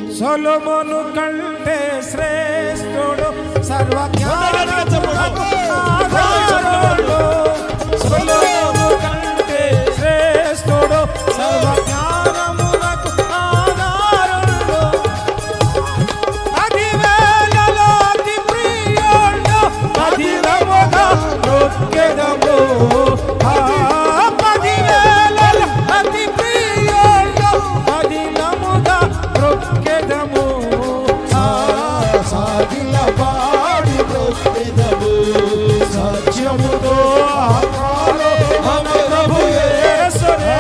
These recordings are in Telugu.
సొలొమోను కంటే శ్రేష్ఠుడు సర్వజ్ఞానమునకు ఆధారుడు. సొలొమోను కంటే శ్రేష్ఠుడు సర్వజ్ఞానమునకు ఆధారుడు. పదివేలలో అతి ప్రియుడు, పదిలముగా మొక్కెదము. ఆ పదివేలలో అతి ప్రియుడు, పదిలముగా మొక్కెదము. ఆ సాగిల పాడి బ్రతికెదము. సత్యముతో ఆత్మలో మన ప్రభు యేసునే.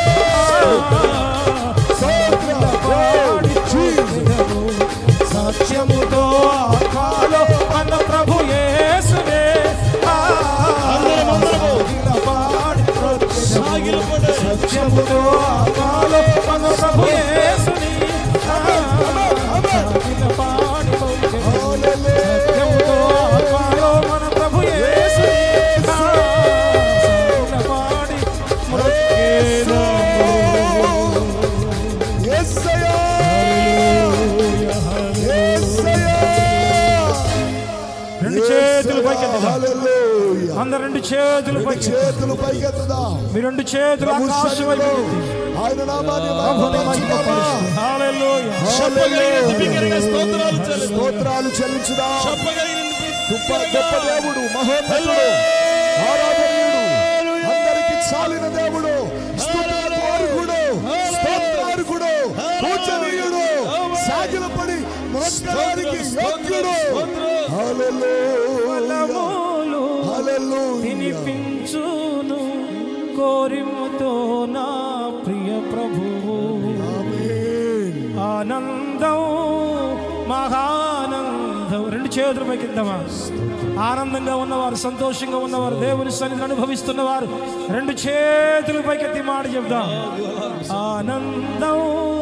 సాగిల పాడి జీవితము. సత్యముతో ఆత్మలో మన ప్రభు యేసునే. ఆ సాగిల పాడి బ్రతికెదము. సత్యముతో ఆత్మలో మన ప్రభు యేసుని. ఆ సాగిల పాడి బ్రతికెదము. సత్యముతో ఆత్మలో మన ప్రభు యేసుని. ఆ సాగిల పాడి బ్రతికెదము. యేసయ్యా. యేసయ్యా. రెండు చేతులు పైకెత్తుదాం హల్లెలూయా. అందరు రెండు చేతులు రెండు పైకెత్తుదాం చేతులు పైకెత్తుదాం మీ రెండు చేతులు ప్రభు ఆకాశం వైపు సన్నిధిలో ఎత్తి. ఆయన నామాన్ని ప్రభుని మహిమపరచుదామా? మహిమపరుస్తూ. హల్లెలూయా. చెప్పగలిగిన దివ్యకరమైన స్తోత్రాలు చెల్లిద్దాం. స్తోత్రాలు చెల్లించుదాం చెప్పగలిగిన గొప్ప గొప్ప దేవుడు మహోన్నతుడు ఆరాధనీయుడు అందరికి చాలిన దేవుడు స్తుతులకు అర్హుడు స్తోత్రార్హుడు పూజనీయుడు సాగిల పడి మొక్కడానికి యోగ్యుడు హల్లెలూయా ఫలములు హల్లెలూయా తినిపించును కోరిముతో నా ప్రియ ప్రభువు ఆమేన్ ఆనందం మహానందం రెండు చేతులు పైకిద్దామా ఆనందంగా ఉన్నవారు సంతోషంగా ఉన్నవారు దేవుని సన్నిధిని అనుభవిస్తున్నవారు రెండు చేతులు పైకెత్తి మాట చెప్దాం ఆనందం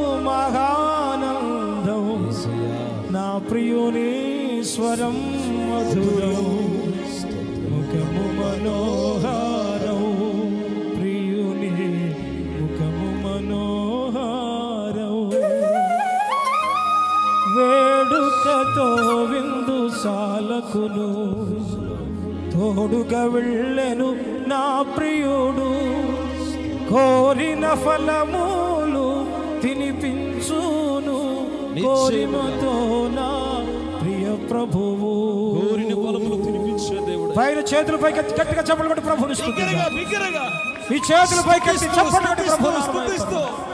మహానందం నా ప్రియుని స్వరం మధురం ముఖము మనోహారం ప్రియుని ముఖము మనోహారం వేడుకతో విందు సాలకును తోడుగా వెళ్ళెను నా ప్రియుడు కోరిన ఫలములు తినిపించును కోరిమతో నా ప్రియ ప్రభువు కోరిన ఫలములు తినిపించే దేవుడు పైన చేతుల పైకి గట్టిగా చప్పలు కొట్టి ప్రభుని బిగ్గరగా బిగ్గరగా ఈ చేతుల పైకి చప్పలు కొట్టి స్తుతిస్తూ, ప్రభుని స్తుతిస్తూ